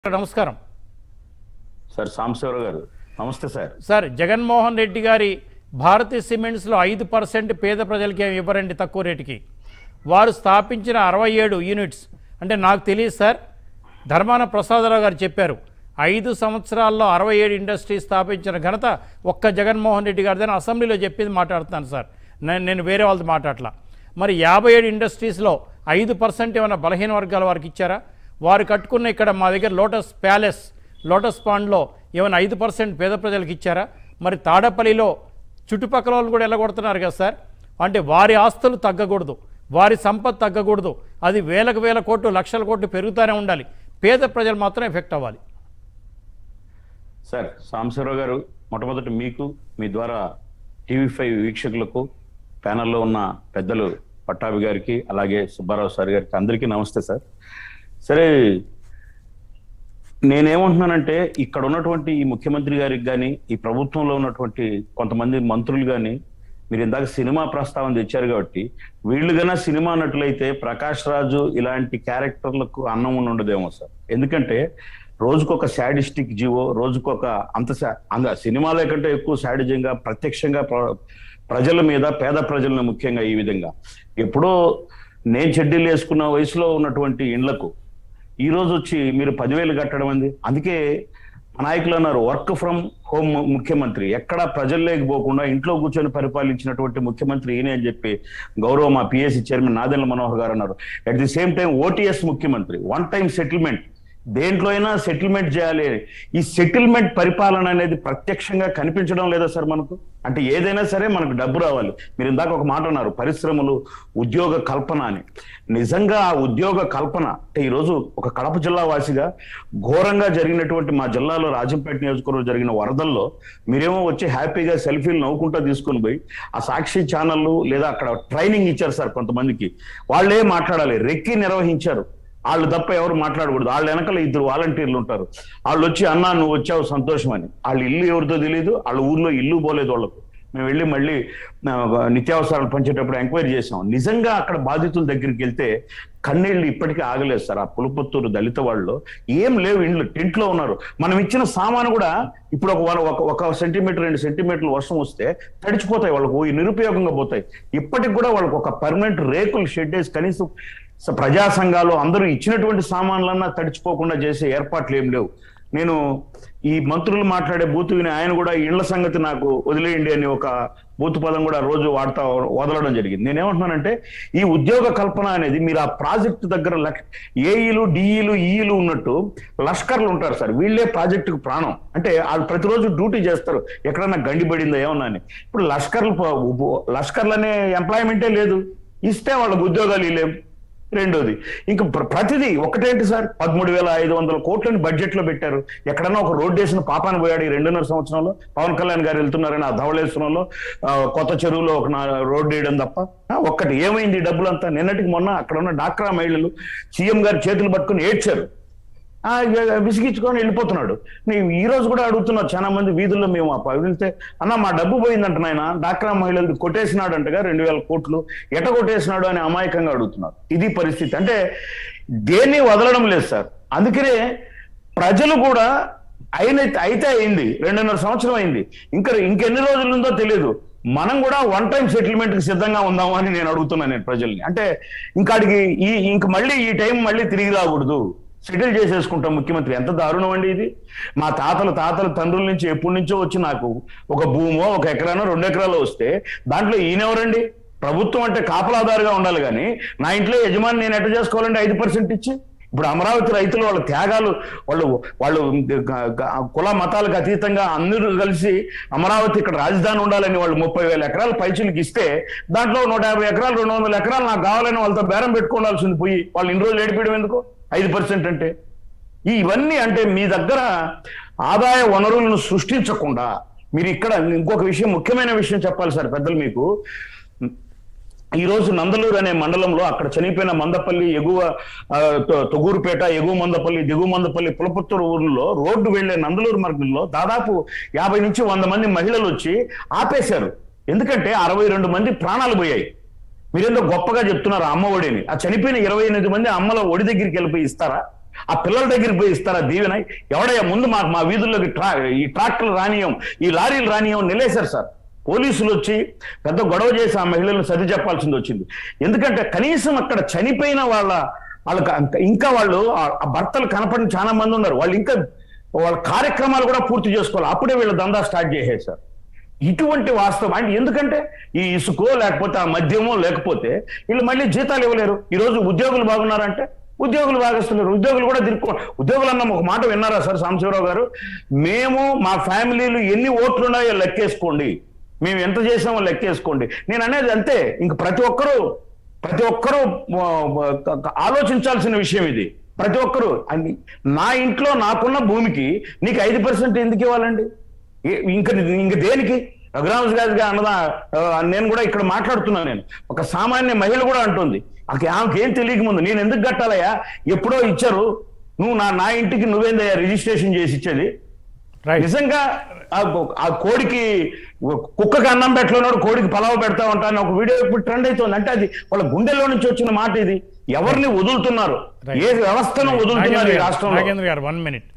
నమస్కారం సార్ సాంబశివరావు గారు నమస్తే సార్ సార్ జగన్మోహన్ రెడ్డి గారి భారతీ సిమెంట్స్లో ఐదు పర్సెంట్ పేద ప్రజలకి ఏమి ఇవ్వరండి తక్కువ రేటుకి వారు స్థాపించిన అరవై ఏడు యూనిట్స్ అంటే నాకు తెలియదు సార్ ధర్మాన ప్రసాదరావు గారు చెప్పారు ఐదు సంవత్సరాల్లో అరవై ఏడు ఇండస్ట్రీ స్థాపించిన ఘనత ఒక్క జగన్మోహన్ రెడ్డి గారిదని అసెంబ్లీలో చెప్పింది మాట్లాడుతున్నాను సార్ నేను నేను వేరే వాళ్ళతో మాట్లాడలా మరి యాభై ఏడు ఇండస్ట్రీస్లో ఐదు పర్సెంట్ ఏమైనా బలహీన వర్గాల వారికి ఇచ్చారా వారు కట్టుకున్న ఇక్కడ మా దగ్గర లోటస్ ప్యాలెస్ లోటస్ పాండ్లో ఏమైనా ఐదు పర్సెంట్ పేద ప్రజలకు ఇచ్చారా మరి తాడపల్లిలో చుట్టుపక్కల వాళ్ళు కూడా వెళ్ళగొడుతున్నారు కదా సార్ అంటే వారి ఆస్తులు తగ్గకూడదు వారి సంపద తగ్గకూడదు అది వేలకు వేల కోట్లు లక్షల కోట్లు పెరుగుతూనే ఉండాలి పేద ప్రజలు మాత్రం ఎఫెక్ట్ అవ్వాలి సార్ సాంబశివరావు గారు మొట్టమొదటి మీకు మీ ద్వారా టీవీ ఫైవ్ వీక్షకులకు ప్యానల్లో ఉన్న పెద్దలు పట్టాభి గారికి అలాగే సుబ్బారావు సార్ గారికి అందరికీ నమస్తే సార్ సరే నేనేమంటున్నానంటే ఇక్కడ ఉన్నటువంటి ఈ ముఖ్యమంత్రి గారికి కానీ ఈ ప్రభుత్వంలో ఉన్నటువంటి కొంతమంది మంత్రులు కానీ మీరు ఇందాక సినిమా ప్రస్తావన తెచ్చారు కాబట్టి వీళ్ళు గన సినిమా నటులైతే ప్రకాష్ రాజు ఇలాంటి క్యారెక్టర్లకు అన్నం ఉండి ఉండదేమో సార్ ఎందుకంటే రోజుకొక శాడిస్టిక్ జీవో రోజుకొక అంత శా- అంద సినిమాల కంటే ఎక్కువ శాడిజంగా ప్రత్యక్షంగా ప్ర- ప్రజల మీద పేద ప్రజలను ముఖ్యంగా ఈ విధంగా ఎప్పుడో నేను చెడ్డీలు వేసుకున్న వయసులో ఉన్నటువంటి ఇండ్లకు ఈ రోజు వచ్చి మీరు పదివేలు కట్టడం అంది అందుకే నాయకులు అన్నారు వర్క్ ఫ్రమ్ హోమ్ ముఖ్యమంత్రి ఎక్కడ ప్రజల్లోకి పోకుండా ఇంట్లో కూర్చొని పరిపాలించినటువంటి ముఖ్యమంత్రి ఈయనే అని చెప్పి గౌరవ మా పిఎస్సి చైర్మన్ నాదెండ్ల మనోహర్ గారు అన్నారు at the same time OTS ముఖ్యమంత్రి వన్ టైం సెటిల్మెంట్ దేంట్లో అయినా సెటిల్మెంట్ చేయాలి ఈ సెటిల్మెంట్ పరిపాలన అనేది ప్రత్యక్షంగా కనిపించడం లేదా సార్ మనకు అంటే ఏదైనా సరే మనకు డబ్బు రావాలి మీరు ఇందాక ఒక మాట అన్నారు పరిశ్రమలు ఉద్యోగ కల్పన అని నిజంగా ఆ ఉద్యోగ కల్పన అంటే ఈరోజు ఒక కడప జిల్లా వాసిగా ఘోరంగా జరిగినటువంటి మా జిల్లాలో రాజంపేట నియోజకవర్గంలో జరిగిన వరదల్లో మీరేమో వచ్చి హ్యాపీగా సెల్ఫీలు నవ్వుకుంటా తీసుకొని పోయి ఆ సాక్షి ఛానళ్ళు లేదా అక్కడ ట్రైనింగ్ ఇచ్చారు సార్ కొంతమందికి వాళ్ళే మాట్లాడాలి రెక్కి నిర్వహించారు వాళ్ళు తప్ప ఎవరు మాట్లాడకూడదు వాళ్ళ వెనకాల ఇద్దరు వాలంటీర్లు ఉంటారు వాళ్ళు వచ్చి అన్నా నువ్వు వచ్చావు సంతోషం అని వాళ్ళ ఇల్లు ఎవరితో తెలియదు వాళ్ళ ఊర్లో ఇల్లు పోలేదు వాళ్ళకు మేము వెళ్ళి మళ్ళీ ఆ, నిత్యావసరాలు పంచేటప్పుడు ఎంక్వైరీ చేసాం నిజంగా అక్కడ బాధితుల దగ్గరికి వెళ్తే కన్నీళ్ళు ఇప్పటికీ ఆగలేదు సార్ ఆ పులుపుత్తూరు దళిత వాళ్ళు ఏం లేవు ఇండ్లు టెంట్లో ఉన్నారు మనం ఇచ్చిన సామాను కూడా ఇప్పుడు ఒక వన్- ఒక ఒక సెంటీమీటర్ రెండు సెంటీమీటర్లు వర్షం వస్తే తడిచిపోతాయి వాళ్ళకు ఈ నిరుపయోగంగా పోతాయి ఇప్పటికి కూడా వాళ్ళకు ఒక పర్మనెంట్ రేకులు షెడ్ వేసి కనీసం స- ప్రజా సంఘాలు అందరూ ఇచ్చినటువంటి సామాన్లన్నా తడిచిపోకుండా చేసే ఏర్పాట్లు ఏం లేవు నేను ఈ మంత్రులు మాట్లాడే బూతు విని ఆయన కూడా ఇళ్ల సంగతి నాకు వదిలేయండి అని ఒక బూతు పదం కూడా రోజు వాడతా వదలడం జరిగింది నేనేమంటున్నానంటే ఈ ఉద్యోగ కల్పన అనేది మీరు ఆ ప్రాజెక్టు దగ్గర లక్ష ఏఈలు డిఈలు ఈఈలు ఉన్నట్టు లష్కర్లు ఉంటారు సార్ వీళ్ళే ప్రాజెక్టుకు ప్రాణం అంటే వాళ్ళు ప్రతిరోజు డ్యూటీ చేస్తారు ఎక్కడన్నా గండి పడిందా ఏమన్నా అని ఇప్పుడు లష్కర్లు ప- ఉ- లష్కర్లు అనే ఎంప్లాయ్మెంటే లేదు ఇస్తే వాళ్ళకు ఉద్యోగాలు ఇలేం రెండోది ఇంకా ప్ర- ప్రతిదీ ఒకటేంటి సార్ పదమూడు వేల ఐదు వందల కోట్లని బడ్జెట్ లో పెట్టారు ఎక్కడన్నా ఒక రోడ్డు వేసిన పాపాన్ని పోయాడు ఈ రెండున్నర సంవత్సరంలో పవన్ కళ్యాణ్ గారు వెళ్తున్నారని ఆ ధవళేశ్వరంలో ఆ, కొత్త చెరువులో ఒక నా- రోడ్డు వేయడం తప్ప ఆ, ఒక్కటి ఏమైంది ఈ డబ్బులంతా నిన్నటికి మొన్న అక్కడ ఉన్న డాక్రా మహిళలు సీఎం గారు చేతులు పట్టుకుని ఏడ్చారు ఆ, ఇక విసిగించుకొని వెళ్ళిపోతున్నాడు నేను ఈ రోజు కూడా అడుగుతున్నా చాలా మంది వీధుల్లో మేము ఆ ప- వెళ్తే అన్న మా డబ్బు పోయిందంట నాయన డాక్రా మహిళలు కొట్టేసినాడు అంటగా రెండు వేల కోట్లు ఎట కొట్టేసినాడు అని అమాయకంగా అడుగుతున్నారు ఇది పరిస్థితి అంటే దేన్ని వదలడం లేదు సార్ అందుకనే ప్రజలు కూడా అయిన అయితే అయింది రెండున్నర సంవత్సరం అయింది ఇంకా ఇంకెన్ని రోజులు ఉందో తెలియదు మనం కూడా వన్ టైం సెటిల్మెంట్ కి సిద్ధంగా ఉందాము అని నేను అడుగుతున్నాను నేను ప్రజల్ని అంటే ఇంకాడికి ఈ ఇంక మళ్ళీ ఈ టైం మళ్ళీ తిరిగి రాకూడదు సెటిల్ చేసేసుకుంటాం ముఖ్యమంత్రి ఎంత దారుణం అండి ఇది మా తాతల తాతల తండ్రుల నుంచి ఎప్పటి నుంచో వచ్చి నాకు ఒక భూమో ఒక ఎకరానో రెండు ఎకరాలు వస్తే దాంట్లో ఈయనెవరండి ప్రభుత్వం అంటే కాపలాదారుగా ఉండాలి కానీ నా ఇంట్లో యజమాని నేను ఎట్ట చేసుకోవాలంటే ఐదు పర్సెంట్ ఇచ్చి ఇప్పుడు అమరావతి రైతులు వాళ్ళ త్యాగాలు వాళ్ళు వాళ్ళు గ- గ- కుల మతాలకు అతీతంగా అందరూ కలిసి అమరావతి ఇక్కడ రాజధాని ఉండాలని వాళ్ళు ముప్పై వేల ఎకరాలు పైచులకి ఇస్తే దాంట్లో నూట యాభై ఎకరాలు రెండు వందల ఎకరాలు నాకు కావాలని వాళ్ళతో బేరం పెట్టుకోవాల్సింది పోయి వాళ్ళు ఇన్ని రోజులు ఏడిపించడం ఎందుకు ఐదు పర్సెంట్ అంటే ఈ ఇవన్నీ అంటే మీ దగ్గర ఆదాయ వనరులను సృష్టించకుండా మీరు ఇక్కడ ఇంకొక విషయం ముఖ్యమైన విషయం చెప్పాలి సార్ పెద్దలు మీకు ఈ రోజు నందలూరు అనే మండలంలో అక్కడ చనిపోయిన మందపల్లి ఎగువ ఆ, తొ- తొగూరుపేట ఎగువ మందపల్లి దిగువ మందపల్లి పులపుత్తూరు ఊర్లో రోడ్డు వెళ్లే నందలూరు మార్గంలో దాదాపు యాభై నుంచి వంద మంది మహిళలు వచ్చి ఆపేశారు ఎందుకంటే అరవై రెండు మంది ప్రాణాలు పోయాయి మీరేందో గొప్పగా చెప్తున్నారు అమ్మ ఒడిని ఆ చనిపోయిన ఇరవై ఎనిమిది మంది అమ్మల ఒడి దగ్గరికి వెళ్ళిపోయి ఇస్తారా ఆ పిల్లల దగ్గరికి పోయి ఇస్తారా దీవెన ఎవడయ్యా ముందు మాకు మా వీధుల్లోకి ట్రా ఈ ట్రాక్టర్లు రానియం ఈ లారీలు రానియం నిలేశారు సార్ పోలీసులు వచ్చి పెద్ద గొడవ చేసి ఆ మహిళలను సరి చెప్పాల్సింది వచ్చింది ఎందుకంటే కనీసం అక్కడ చనిపోయిన వాళ్ళ వాళ్ళకి అంక- ఇంకా వాళ్ళు ఆ- ఆ భర్తలు కనపడిన చాలా మంది ఉన్నారు వాళ్ళు ఇంకా వాళ్ళ కార్యక్రమాలు కూడా పూర్తి చేసుకోవాలి అప్పుడే వీళ్ళ దందా స్టార్ట్ చేసేసారు ఇటువంటి వాస్తవం అంటే ఎందుకంటే ఈ ఇసుకో లేకపోతే ఆ మద్యమో లేకపోతే వీళ్ళు మళ్ళీ జీతాలు ఇవ్వలేరు ఈ రోజు ఉద్యోగులు బాగున్నారంటే ఉద్యోగులు బాగేస్తున్నారు ఉద్యోగులు కూడా తిరుక్కో ఉద్యోగులు అన్న ఒక మాట విన్నారా సార్ సాంబశివరావు గారు మేము మా ఫ్యామిలీలు ఎన్ని ఓట్లు ఉన్నాయో లెక్కేసుకోండి మేము ఎంత చేసామో లెక్కేసుకోండి నేను అనేది అంతే ఇంక ప్రతి ఒక్కరూ ప్రతి ఒక్కరూ ఆ, ఆ, ఆలోచించాల్సిన విషయం ఇది ప్రతి ఒక్కరూ అన్ని నా ఇంట్లో నాకున్న భూమికి నీకు ఐదు పర్సెంట్ ఎందుకు ఇవ్వాలండి ఏ- ఇంక ఇంక దేనికి రఘురామస్ గారి అన్నదా ఆ, నేను కూడా ఇక్కడ మాట్లాడుతున్నాను నేను ఒక సామాన్య మహిళ కూడా అంటుంది ఆమెకి ఆమెకి ఏం తెలియక ముందు నేను ఎందుకు కట్టాలయ్యా ఎప్పుడో ఇచ్చారు నువ్వు నా నా ఇంటికి నువ్వేందయ్యా రిజిస్ట్రేషన్ చేసి ఇచ్చేది రైట్ నిజంగా ఆ- ఆ కోడికి కుక్కకి అన్నం పెట్టలేనాడు కోడికి పలావ పెడతా ఉంటాను ఒక వీడియో ఇప్పుడు ట్రెండ్ అవుతుంది అంటే అది వాళ్ళ గుండెల్లో నుంచి వచ్చిన మాట ఇది ఎవరిని వదులుతున్నారు ఏ వ్యవస్థను వదులుతున్నారు ఈ నాగేంద్ర గారు, రాష్ట్రంలో నాగేంద్ర గారు వన్ మినిట్